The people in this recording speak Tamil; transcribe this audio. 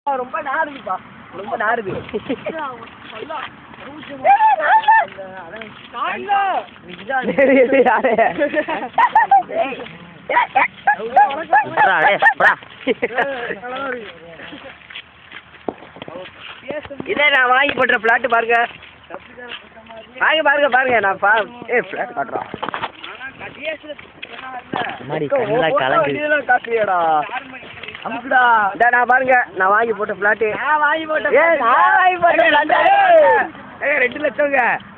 ரொம்ப நாருதுப்பா ரொம்ப நாருது இதே நான் வாங்கி போட்டுற பிளாட் பாருங்க வாங்க பாருங்க பாருங்க நான் பா ஏ பிளாட் காட்டுறோம் மாதிரி கண்ணுல கலங்குது. காட்டுறியடா அமுக்குடா இந்தா நான் பாருங்க நான் வாங்கி போட்ட பிளாட் நான் வாங்கி போட்ட ஏ நான் வாங்கி போட்ட பிளாட் ஏ ரெண்டு லட்சங்க